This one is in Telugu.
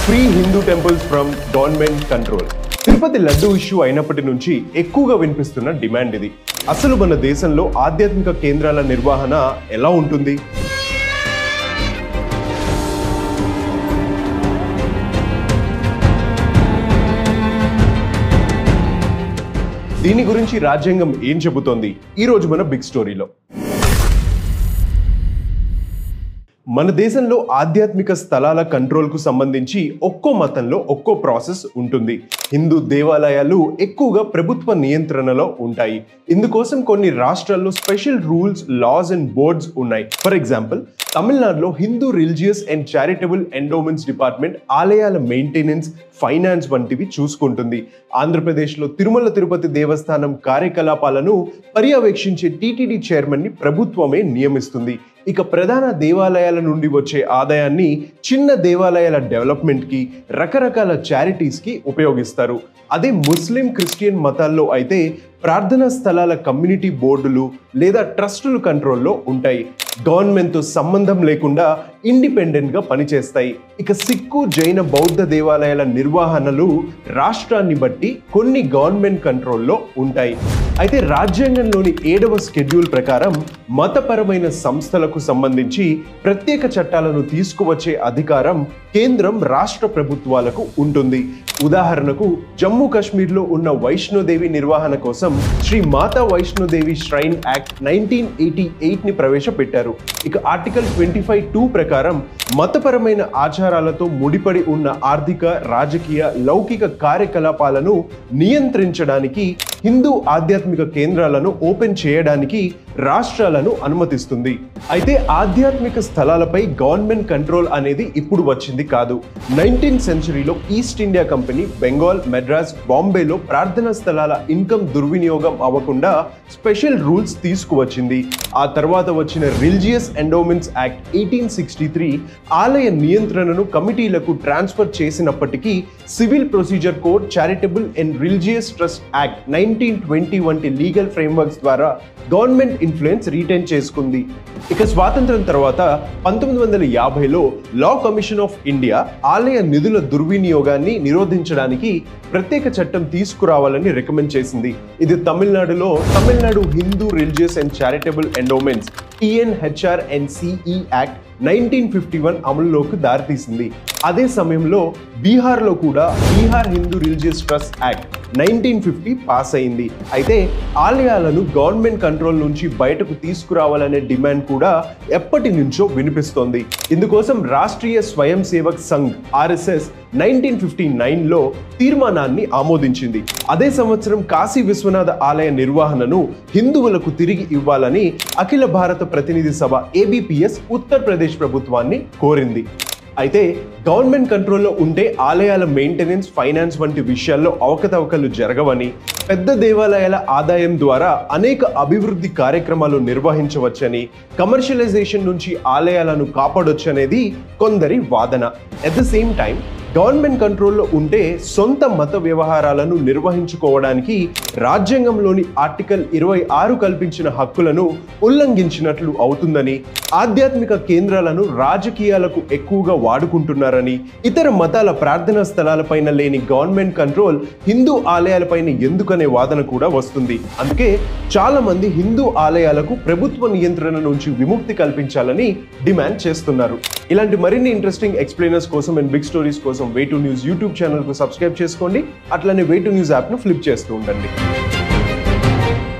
free Hindu temples from government control Tirupati laddu issue అయినప్పటి నుంచి ఎక్కువగా వినిపిస్తున్న డిమాండ్ ఇది అసలు మన దేశంలో ఆధ్యాత్మిక కేంద్రాల నిర్వహణ ఎలా ఉంటుంది దీని గురించి రాజ్యాంగం ఏం చెబుతోంది ఈ రోజు మన బిగ్ స్టోరీలో మన దేశంలో ఆధ్యాత్మిక స్థలాల కంట్రోల్కు సంబంధించి ఒక్కో మతంలో ఒక్కో ప్రాసెస్ ఉంటుంది హిందూ దేవాలయాలు ఎక్కువగా ప్రభుత్వ నియంత్రణలో ఉంటాయి ఇందుకోసం కొన్ని రాష్ట్రాల్లో special rules laws and boards ఉన్నాయి ఫర్ ఎగ్జాంపుల్ తమిళనాడులో Hindu religious and charitable endowments department ఆలయాల మెయింటెనెన్స్ ఫైనాన్స్ వంటివి చూసుకుంటుంది ఆంధ్రప్రదేశ్లో తిరుమల తిరుపతి దేవస్థానం కార్యకలాపాలను పర్యవేక్షించే టీటీడీ చైర్మన్ ని ప్రభుత్వమే నియమిస్తుంది ఇక ప్రధాన దేవాలయాల నుండి వచ్చే ఆదాయాన్ని చిన్న దేవాలయాల డెవలప్మెంట్కి రకరకాల చారిటీస్కి ఉపయోగిస్తారు అదే ముస్లిం క్రిస్టియన్ మతాల్లో అయితే ప్రార్థనా స్థలాల కమ్యూనిటీ బోర్డులు లేదా ట్రస్టుల కంట్రోల్లో ఉంటాయి గవర్నమెంట్తో సంబంధం లేకుండా ఇండిపెండెంట్గా పనిచేస్తాయి ఇక సిక్కు జైన బౌద్ధ దేవాలయాల నిర్వహణలు రాష్ట్రాన్ని బట్టి కొన్ని గవర్నమెంట్ కంట్రోల్లో ఉంటాయి అయితే రాజ్యాంగంలోని ఏడవ స్కెడ్యూల్ ప్రకారం మతపరమైన సంస్థలకు సంబంధించి ప్రత్యేక చట్టాలను తీసుకువచ్చే అధికారం కేంద్రం రాష్ట్ర ప్రభుత్వాలకు ఉంటుంది ఉదాహరణకు జమ్మూ కాశ్మీర్లో ఉన్న వైష్ణోదేవి నిర్వహణ కోసం Shri Mata Vaishno Devi shrine act nineteen eighty eight ని ప్రవేశపెట్టారు ఇక ఆర్టికల్ ట్వంటీ ఫైవ్ టూ ప్రకారం మతపరమైన ఆచారాలతో ముడిపడి ఉన్న ఆర్థిక రాజకీయ లౌకిక కార్యకలాపాలను నియంత్రించడానికి హిందూ ఆధ్యాత్మిక కేంద్రాలను ఓపెన్ చేయడానికి రాష్ట్రాలను అనుమతిస్తుంది అయితే ఆధ్యాత్మిక స్థలాలపై గవర్నమెంట్ కంట్రోల్ అనేది ఇప్పుడు వచ్చింది కాదు నైన్టీన్త్ సెంచరీలో East India Company Bengal Madras బాంబేలో ప్రార్థనా స్థలాల ఇన్కమ్ దుర్వినియోగం అవ్వకుండా స్పెషల్ రూల్స్ తీసుకువచ్చింది ఆ తర్వాత వచ్చిన religious endowments act eighteen sixty three ఆలయ నియంత్రణను కమిటీలకు ట్రాన్స్ఫర్ చేసినప్పటికీ civil procedure code charitable and religious trust act nineteen twenty వంటి లీగల్ ఫ్రేమ్వర్క్స్ ద్వారా గవర్నమెంట్ ఇన్ఫ్లుయెన్స్ రీటైన్ చేసుకుంది ఇక స్వాతంత్రం తర్వాత పంతొమ్మిది వందల యాభైలో లా కమిషన్ ఆఫ్ ఇండియా ఆలయ నిధుల దుర్వినియోగాన్ని నిరోధించడానికి ప్రత్యేక చట్టం తీసుకురావాలని రికమెండ్ చేసింది ఇది తమిళనాడులో Tamil Nadu Hindu religious and charitable endowments TNHR and CE act nineteen fifty one అమలులోకి దారితీసింది అదే సమయంలో బీహార్లో కూడా Bihar Hindu religious trust act nineteen fifty pass అయింది అయితే ఆలయాలను గవర్నమెంట్ కంట్రోల్ నుంచి బయటకు తీసుకురావాలనే డిమాండ్ కూడా ఎప్పటి నుంచో వినిపిస్తోంది ఇందుకోసం Rashtriya Swayam Sevak Sangh RSS nineteen fifty నైన్లో తీర్మానాన్ని ఆమోదించింది అదే సంవత్సరం కాశీ విశ్వనాథ ఆలయ నిర్వహణను హిందువులకు తిరిగి ఇవ్వాలని అఖిల భారత ప్రతినిధి సభ ఏబిపిఎస్ ఉత్తరప్రదేశ్ ప్రభుత్వాన్ని కోరింది అయితే గవర్నమెంట్ కంట్రోల్లో ఉంటే ఆలయాల మెయింటెనెన్స్ ఫైనాన్స్ వంటి విషయాల్లో అవకతవకలు జరగవని పెద్ద దేవాలయాల ఆదాయం ద్వారా అనేక అభివృద్ధి కార్యక్రమాలు నిర్వహించవచ్చని కమర్షియలైజేషన్ నుంచి ఆలయాలను కాపాడొచ్చనేది కొందరి వాదన at the same time government కంట్రోల్లో ఉంటే సొంత మత వ్యవహారాలను నిర్వహించుకోవడానికి రాజ్యాంగంలోని ఆర్టికల్ ఇరవై ఆరు కల్పించిన హక్కులను ఉల్లంఘించినట్లు అవుతుందని ఆధ్యాత్మిక కేంద్రాలను రాజకీయాలకు ఎక్కువగా వాడుకుంటున్నారని ఇతర మతాల ప్రార్థనా స్థలాలపైన లేని గవర్నమెంట్ కంట్రోల్ హిందూ ఆలయాలపైన ఎందుకనే వాదన కూడా వస్తుంది అందుకే చాలా మంది హిందూ ఆలయాలకు ప్రభుత్వ నియంత్రణ నుంచి విముక్తి కల్పించాలని డిమాండ్ చేస్తున్నారు ఇలాంటి మరిన్ని ఇంట్రెస్టింగ్ ఎక్స్ప్లెయినర్స్ కోసం అండ్ బిగ్ స్టోరీస్ కోసం వే టు న్యూస్ యూట్యూబ్ ఛానల్కు సబ్స్క్రైబ్ చేసుకోండి అట్లనే వే టు న్యూస్ యాప్ను ఫ్లిప్ చేస్తూ ఉండండి